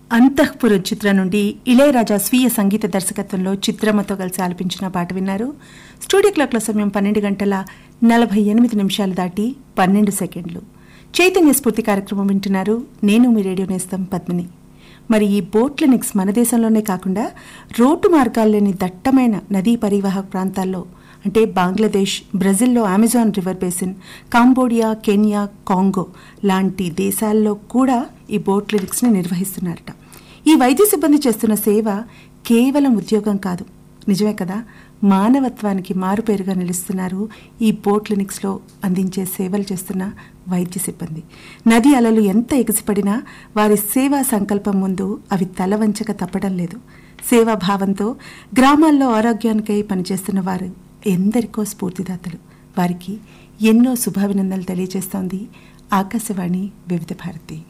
అంతఃపుర చిత్రం నుండి ఇళయరాజా స్వీయ సంగీత దర్శకత్వంలో చిత్రమ్మతో కలిసి ఆలపించిన పాట విన్నారు స్టూడియో క్లాక్ల సమయం పన్నెండు గంటల నలభై ఎనిమిది నిమిషాలు దాటి పన్నెండు సెకండ్లు చైతన్య స్ఫూర్తి కార్యక్రమం వింటున్నారు నేను మీ రేడియో నేస్తం పద్మిని మరి ఈ బోట్ క్లినిక్స్ మన దేశంలోనే కాకుండా రోడ్డు మార్గాల్లోని దట్టమైన నదీ పరివాహక ప్రాంతాల్లో అంటే బంగ్లాదేశ్ బ్రెజిల్లో Amazon river basin Cambodia Kenya Congo లాంటి దేశాల్లో కూడా ఈ బోట్ క్లినిక్స్ని నిర్వహిస్తున్నారట ఈ వైద్య సిబ్బంది చేస్తున్న సేవ కేవలం ఉద్యోగం కాదు నిజమే కదా మానవత్వానికి మారుపేరుగా నిలుస్తున్నారు ఈ బోట్ క్లినిక్స్లో అందించే సేవలు చేస్తున్న వైద్య సిబ్బంది నది అలలు ఎంత ఎగిసిపడినా వారి సేవా సంకల్పం ముందు అవి తల వంచక తప్పడం లేదు సేవాభావంతో గ్రామాల్లో ఆరోగ్యానికై పనిచేస్తున్న వారు ఎందరికో స్ఫూర్తిదాతలు వారికి ఎన్నో శుభాభినందనలు తెలియజేస్తోంది ఆకాశవాణి వివిధ భారతి